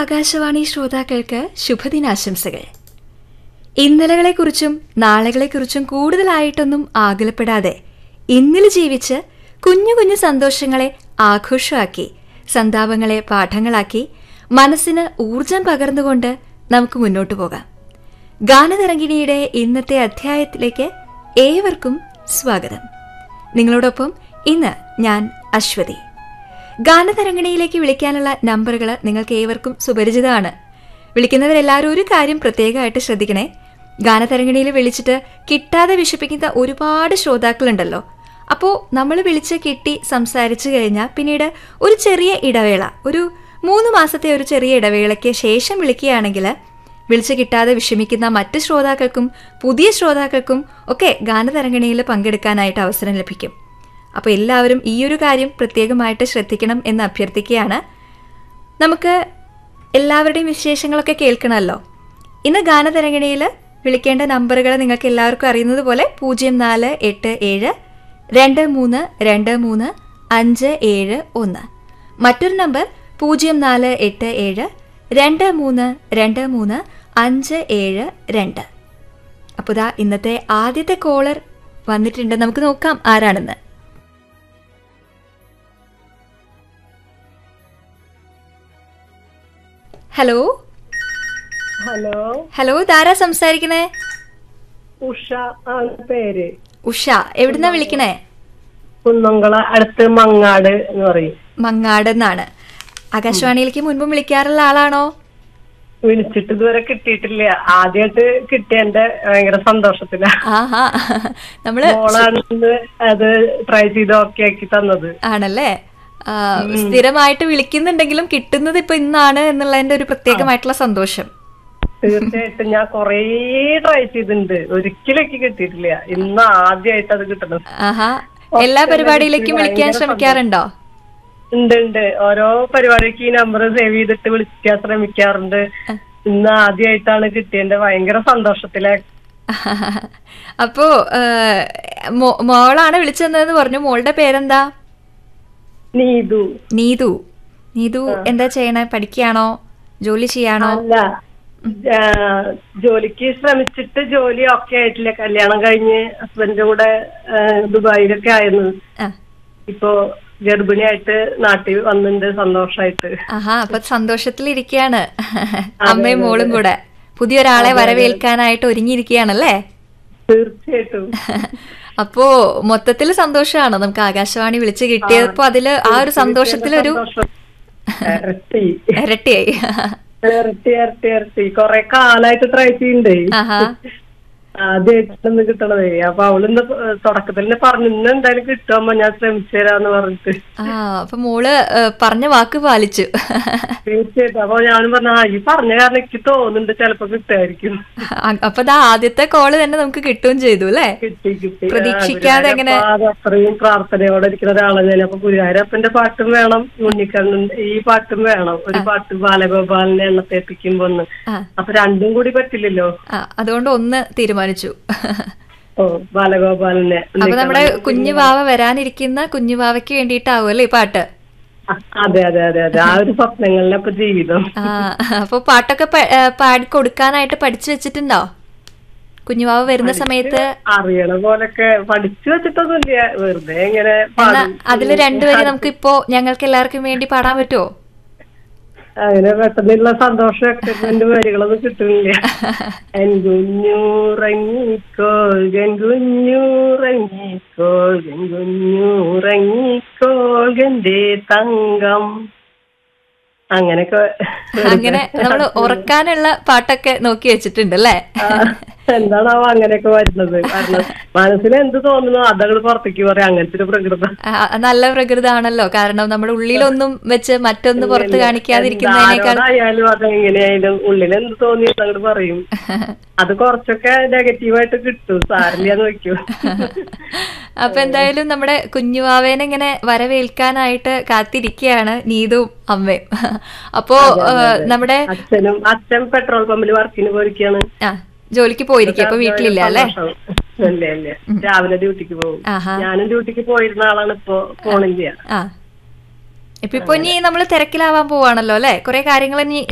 ആകാശവാണി ശ്രോതാക്കൾക്ക് ശുഭദിനാശംസകൾ ഇന്നലകളെക്കുറിച്ചും നാളെകളെക്കുറിച്ചും കൂടുതലായിട്ടൊന്നും ആകുലപ്പെടാതെ ഇന്നിൽ ജീവിച്ച് കുഞ്ഞു കുഞ്ഞു സന്തോഷങ്ങളെ ആഘോഷമാക്കി സന്താപങ്ങളെ പാഠങ്ങളാക്കി മനസ്സിന് ഊർജം പകർന്നുകൊണ്ട് നമുക്ക് മുന്നോട്ടു പോകാം ഗാനതരംഗിണിയുടെ ഇന്നത്തെ അധ്യായത്തിലേക്ക് ഏവർക്കും സ്വാഗതം നിങ്ങളോടൊപ്പം ഇന്ന് ഞാൻ അശ്വതി ഗാനതരംഗിണിയിലേക്ക് വിളിക്കാനുള്ള നമ്പറുകൾ നിങ്ങൾക്ക് ഏവർക്കും സുപരിചിതമാണ് വിളിക്കുന്നവരെല്ലാവരും ഒരു കാര്യം പ്രത്യേകമായിട്ട് ശ്രദ്ധിക്കണേ ഗാനതരംഗിണിയിൽ വിളിച്ചിട്ട് കിട്ടാതെ വിഷമിക്കുന്ന ഒരുപാട് ശ്രോതാക്കളുണ്ടല്ലോ അപ്പോൾ നമ്മൾ വിളിച്ച് കിട്ടി സംസാരിച്ചു കഴിഞ്ഞാൽ പിന്നീട് ഒരു ചെറിയ ഇടവേള ഒരു മൂന്ന് മാസത്തെ ഒരു ചെറിയ ഇടവേളയ്ക്ക് ശേഷം വിളിക്കുകയാണെങ്കിൽ വിളിച്ചു കിട്ടാതെ വിഷമിക്കുന്ന മറ്റ് ശ്രോതാക്കൾക്കും പുതിയ ശ്രോതാക്കൾക്കും ഒക്കെ ഗാനതരംഗിണിയിൽ പങ്കെടുക്കാനായിട്ട് അവസരം ലഭിക്കും അപ്പോൾ എല്ലാവരും ഈ ഒരു കാര്യം പ്രത്യേകമായിട്ട് ശ്രദ്ധിക്കണം എന്ന് അഭ്യർത്ഥിക്കുകയാണ് നമുക്ക് എല്ലാവരുടെയും വിശേഷങ്ങളൊക്കെ കേൾക്കണമല്ലോ ഇന്ന് ഗാനതരംഗിണിയിൽ വിളിക്കേണ്ട നമ്പറുകൾ നിങ്ങൾക്ക് എല്ലാവർക്കും അറിയുന്നത് പോലെ പൂജ്യം നാല് എട്ട് ഏഴ് രണ്ട് മൂന്ന് രണ്ട് മൂന്ന് അഞ്ച് ഏഴ് ഒന്ന് മറ്റൊരു നമ്പർ പൂജ്യം നാല് എട്ട് ഏഴ് രണ്ട് മൂന്ന് രണ്ട് മൂന്ന് അഞ്ച് ഏഴ് രണ്ട് അപ്പോൾ ദാ ഇന്നത്തെ ആദ്യത്തെ കോളർ വന്നിട്ടുണ്ട് നമുക്ക് നോക്കാം ആരാണെന്ന് ഹലോ ഹലോ ഹലോ ഇതാരാ സംസാരിക്കണേ ഉഷ ആണ് പേര് ഉഷ എവിടുന്നാ വിളിക്കണേ കുന്നംകുള അടുത്ത് മങ്ങാട് എന്ന് പറയും മങ്ങാട് എന്നാണ് ആകാശവാണിയിലേക്ക് മുൻപും വിളിക്കാറുള്ള ആളാണോ വിളിച്ചിട്ട് ഇതുവരെ കിട്ടിയിട്ടില്ല ആദ്യമായിട്ട് കിട്ടിയതിന്റെ ഭയങ്കര സന്തോഷത്തില ആഹാ നമ്മള് മോളാണ് ഇത് അത് ട്രൈ ചെയ്ത് ഓക്കെ ആക്കി തന്നത് ആണല്ലേ ആ, സ്ഥിരമായിട്ട് വിളിക്കുന്നുണ്ടെങ്കിലും കിട്ടുന്നത് ഇപ്പൊ ഇന്നാണ് എന്നുള്ളതിന്റെ ഒരു പ്രത്യേകമായിട്ടുള്ള സന്തോഷം തീർച്ചയായിട്ടും ഞാൻ കൊറേ ട്രൈ ചെയ്തിട്ടുണ്ട് ഒരിക്കലും എനിക്ക് കിട്ടിയിട്ടില്ല ഇന്ന് ആദ്യമായിട്ട് അത് കിട്ടുന്നത് ആഹാ എല്ലാ പരിപാടിയിലേക്കും വിളിക്കാൻ ശ്രമിക്കാറുണ്ടോ ഉണ്ട് ഉണ്ട് ഓരോ പരിപാടിക്ക് ഈ നമ്പർ സേവ് ചെയ്തിട്ട് വിളിക്കാൻ ശ്രമിക്കാറുണ്ട് ഇന്ന് ആദ്യമായിട്ടാണ് കിട്ടിയതിന്റെ ഭയങ്കര സന്തോഷത്തിലെ അപ്പോ ആ, മോ- മോളാണ് വിളിച്ചതെന്ന് പറഞ്ഞു മോളുടെ പേരെന്താ നീതു നീതു നീതു എന്താ ചെയ്യണേ പഠിക്കുകയാണോ ജോലി ചെയ്യാണോ അല്ല ആ, ജോലിക്ക് ശ്രമിച്ചിട്ട് ജോലി ഒക്കെ ആയിട്ടില്ല കല്യാണം കഴിഞ്ഞ് ഹസ്ബൻഡിന്റെ കൂടെ ആ, ദുബായിലൊക്കെ ആയിരുന്നു ആ ഇപ്പോ ഗർഭിണിയായിട്ട് നാട്ടിൽ വന്നിട്ടുണ്ട് സന്തോഷായിട്ട് ആഹാ അപ്പൊ സന്തോഷത്തിലിരിക്കുകയാണ് അമ്മയും മോളും കൂടെ പുതിയൊരാളെ വരവേൽക്കാനായിട്ട് ഒരുങ്ങിയിരിക്കുകയാണല്ലേ തീർച്ചയായിട്ടും അപ്പോ മൊത്തത്തിൽ സന്തോഷമാണ് നമുക്ക് ആകാശവാണി വിളിച്ച് കിട്ടിയപ്പോ അതില് ആ ഒരു സന്തോഷത്തിലൊരു സന്തോഷം. ഇരട്ടി ഇരട്ടിയായി ഇരട്ടി ഇരട്ടി ഇരട്ടി കൊറേ കാലായിട്ട് ട്രൈ ചെയ്യണ്ടേ ആഹാ ആദ്യമായിട്ടാണ് കിട്ടണതേ അപ്പൊ അവളിന്ന് തുടക്കത്തിൽ തന്നെ പറഞ്ഞു ഇന്ന് എന്തായാലും കിട്ടുമ്പോ ഞാൻ ശ്രമിച്ചു തരാന്ന് പറഞ്ഞിട്ട് ആ അപ്പൊ മോള് ഏ, പറഞ്ഞ വാക്ക് പാലിച്ചു തീർച്ചയായിട്ടും അപ്പൊ ഞാനും പറഞ്ഞു ആ ഈ പറഞ്ഞ കാരണം എനിക്ക് തോന്നുന്നുണ്ട് ചിലപ്പോ കിട്ടുമായിരിക്കും അ- അപ്പൊ ദാ ആദ്യത്തെ കോള് തന്നെ നമുക്ക് കിട്ടുകയും ചെയ്തു അല്ലേ കിട്ടി കിട്ടി പ്രതീക്ഷിക്കാതെ എങ്ങനെ- ആ, ഗുരുവായൂരപ്പ അത്രയും പ്രാർത്ഥനയോടെ ഇരിക്കുന്ന ഒരാളാണ് ഞാൻ അപ്പൊ ഗുരുവായൂരപ്പന്റെ പാട്ടും വേണം ഉണ്ണിക്കണ്ണൻ ഈ പാട്ടും വേണം ഒരു പാട്ട് ബാലഗോപാലിനെ എണ്ണത്തേപ്പിക്കുമ്പോ ഒന്ന് ആ അപ്പൊ രണ്ടും കൂടി പറ്റില്ലല്ലോ ആ അതുകൊണ്ട് ഒന്ന് തീരുമാനിച്ചു ഓ ബാലഗോപാലിനെ അപ്പൊ നമ്മുടെ കുഞ്ഞു വാവ വരാനിരിക്കുന്ന കുഞ്ഞു വാവയ്ക്ക് വേണ്ടിയിട്ടാവും അല്ലേ ഈ പാട്ട് അ- അതെ അതെ അതെ അതെ ആ ഒരു സ്വപ്നങ്ങളിലൊക്കെ ജീവിതം ആ അപ്പൊ പാട്ടൊക്കെ പ- ഏ, പാടി കൊടുക്കാനായിട്ട് പഠിച്ചു വെച്ചിട്ടുണ്ടോ കുഞ്ഞുവാവ വരുന്ന സമയത്ത് അറിയണ പോലൊക്കെ പഠിച്ചു വെച്ചിട്ടൊന്നുമില്ല വെറുതെ ഇങ്ങനെ എന്നാ പാടും. അതില് രണ്ടുപേര് നമുക്ക് ഇപ്പോ ഞങ്ങൾക്ക് എല്ലാവർക്കും വേണ്ടി പാടാൻ പറ്റുമോ അങ്ങനെ പെട്ടെന്നുള്ള സന്തോഷം എക്സൈറ്റ്മെന്റ് വരികളൊന്നും കിട്ടുന്നില്ല എൻ കുഞ്ഞൂറങ്ങിക്കോൾ എൻ കുഞ്ഞൂറങ്ങിക്കോൾ എൻ കുഞ്ഞൂറങ്ങിക്കോൾ എന്റെ തങ്കം അങ്ങനെയൊക്കെ അങ്ങനെ നമ്മൾ ഉറക്കാനുള്ള പാട്ടൊക്കെ നോക്കി വെച്ചിട്ടുണ്ട് അല്ലേ ആ, എന്താണാവോ അങ്ങനെയൊക്കെ വരുന്നത് കാരണം മനസ്സിൽ എന്ത് തോന്നുന്നു അതങ്ങൾ പുറത്തേക്ക് പറയാം അങ്ങനത്തെ ഒരു പ്രകൃതം ആ, നല്ല പ്രകൃതമാണല്ലോ കാരണം നമ്മുടെ ഉള്ളിലൊന്നും വെച്ച് മറ്റൊന്ന് പുറത്ത് കാണിക്കാതിരിക്കുന്നതിനേക്കാൾ ആയാലും അത് എങ്ങനെയായാലും ഉള്ളിൽ എന്ത് തോന്നി അങ്ങോട്ട് പറയും അത് കുറച്ചൊക്കെ നെഗറ്റീവായിട്ട് കിട്ടും സാരില്ലാന്ന് വെക്കും അപ്പൊ എന്തായാലും നമ്മുടെ കുഞ്ഞുവാവേനെ ഇങ്ങനെ വരവേൽക്കാനായിട്ട് കാത്തിരിക്കുകയാണ് നീതും അമ്മയും അപ്പോ ഏ, നമ്മുടെ അച്ഛനും അച്ഛൻ പെട്രോൾ പമ്പിൽ വർക്കിന് പോയിരിക്കാണ് ആ ജോലിക്ക് പോയിരിക്കും അപ്പൊ വീട്ടിലില്ല അല്ലേ ഇല്ല ഇല്ല രാവിലെ ഡ്യൂട്ടിക്ക് പോകും ആഹാ ഞാനും ഡ്യൂട്ടിക്ക് പോയിരുന്ന ആളാണ് ഇപ്പൊ പോണില്ല ആ ഇപ്പൊ ഇപ്പൊ ഇനി നമ്മൾ തിരക്കിലാവാൻ പോവാണല്ലോ അല്ലെ കുറെ കാര്യങ്ങൾ ഇനി